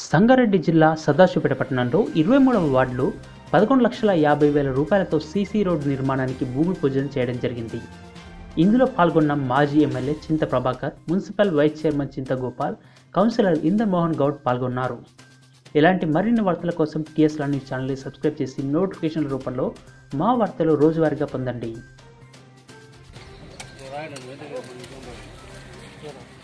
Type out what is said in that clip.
సంగారెడ్డి జిల్లా సదాశివపేట పట్టణంలో ఇరవై మూడవ వార్డులో పదకొండు లక్షల యాభై వేల రూపాయలతో సీసీ రోడ్డు నిర్మాణానికి భూమి పూజన చేయడం జరిగింది ఇందులో పాల్గొన్న మాజీ ఎమ్మెల్యే చింత Prabhakar municipal vice chairman Chinta Gopal councillor Inder Mohan Goud పాల్గొన్నారు ఇలాంటి మరిన్ని వార్తల కోసం టీఎస్ న్యూస్ ఛానల్ని సబ్స్క్రైబ్ చేసి నోటిఫికేషన్ల రూపంలో మా వార్తలు రోజువారీగా పొందండి రాయడం